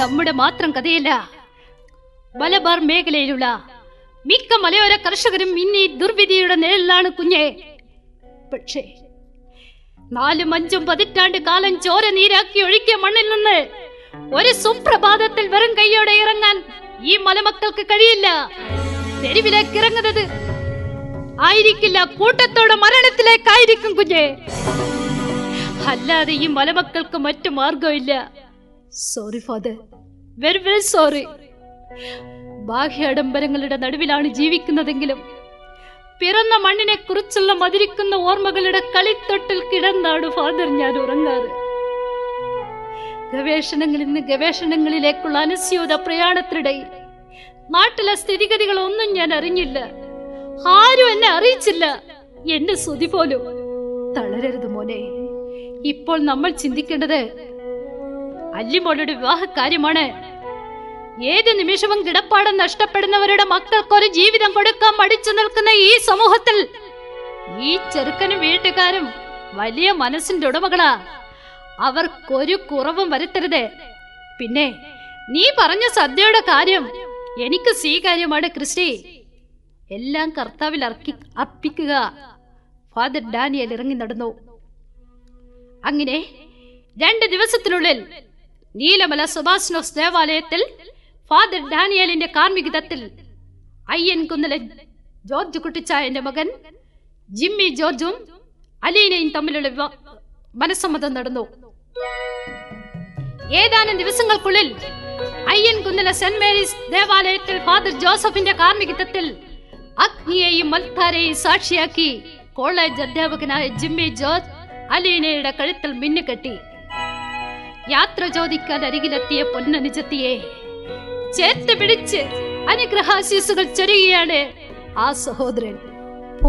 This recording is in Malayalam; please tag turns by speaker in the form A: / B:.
A: നമ്മുടെ മാത്രം കഥയല്ല മലബാർ മേഖലയിലുള്ള മിക്ക മലയോര കർഷകരും ഇന്ന് ഈ ദുർവിധിയുടെ നിഴലിലാണ് കുഞ്ഞെ പക്ഷേ നാലും അഞ്ചും പതിറ്റാണ്ട് കാലം ചോര നീരാക്കി ഒഴുക്കിയ മണ്ണിൽ നിന്ന് ഒരു സുപ്രഭാതത്തിൽ വെറും കൈയോടെ ഇറങ്ങാൻ ഈ മലമക്കൾക്ക് കഴിയില്ല തെരുവിലേക്ക് ഇറങ്ങുന്നത് ആയിരിക്കില്ല കൂട്ടത്തോടെ മരണത്തിലേക്കായിരിക്കും കുഞ്ഞെ അല്ലാതെ ഈ മലമക്കൾക്ക് മറ്റു മാർഗമില്ല sorry father very very sorry ബാഹ്യാഡംബരങ്ങളുടെ നടുവിലാണ് ജീവിക്കുന്നതെങ്കിലും പിറന്ന മണ്ണിനെ കുറിച്ചുള്ള മതിരിക്കുന്ന ഓർമ്മകളുടെ കളിത്തൊട്ടിൽ കിടന്നാണ് ഫാദർ ഞാൻ ഉറങ്ങാറ് ഗവേഷണങ്ങളിൽ നിന്ന് ഗവേഷണങ്ങളിലേക്കുള്ള അനുസ്യൂത പ്രയാണത്തിനിടയിൽ നാട്ടിലെ സ്ഥിതിഗതികൾ ഒന്നും ഞാൻ അറിഞ്ഞില്ല ആരും എന്നെ അറിയിച്ചില്ല എന്റെ സ്തുതി പോലും തളരരുത് മോനെ ഇപ്പോൾ നമ്മൾ ചിന്തിക്കേണ്ടത് അല്ലിമോളുടെ വിവാഹ കാര്യമാണ് ഏത് നിമിഷവും കിടപ്പാടം നഷ്ടപ്പെടുന്നവരുടെ മക്കൾക്കൊരു ജീവിതം കൊടുക്കാൻ മടിച്ചു നിൽക്കുന്ന ഈ സമൂഹത്തിൽ ഈ ചെറുക്കനും വീട്ടുകാരും വലിയ മനസ്സിന്റെ ഉടമകളാ അവർക്കൊരു കുറവും വരുത്തരുത് പിന്നെ നീ പറഞ്ഞ സദ്യയുടെ കാര്യം എനിക്ക് സ്വീകാര്യമാണ് ക്രിസ്റ്റി എല്ലാം കർത്താവിൽ അർക്കി അർപ്പിക്കുക ഫാദർ ഡാനിയൽ ഇറങ്ങി നടന്നു അങ്ങനെ രണ്ട് ദിവസത്തിനുള്ളിൽ നീലമല സുഭാഷ്നോസ് ദേവാലയത്തിൽ ഫാദർ ഡാനിയലിന്റെ കാർമ്മികതത്തിൽ അയ്യൻ കുന്നല ജോർജ് കുട്ടിച്ചായന്റെ മകൻ ജിമ്മി ജോർജും അലീനയും തമ്മിലുള്ള വിവാ- മനസ്സമ്മതം നടന്നു ഏതാനും ദിവസങ്ങൾക്കുള്ളിൽ അയ്യൻ കുന്നല സെന്റ് മേരീസ് ദേവാലയത്തിൽ ഫാദർ ജോസഫിന്റെ കാർമ്മികത്വത്തിൽ അഗ്നിയെയും മൽത്താരെയും സാക്ഷിയാക്കി കോളേജ് അധ്യാപകനായ ജിമ്മി ജോർജ് അലീനയുടെ കഴുത്തിൽ മിന്നുകെട്ടി യാത്ര ചോദിക്കാൻ അരികിലെത്തിയ പൊന്നനുജത്തിയെ ചേർത്ത് പിടിച്ച് അനുഗ്രഹാശീസുകൾ ചൊരിയുകയാണ് ആ സഹോദരൻ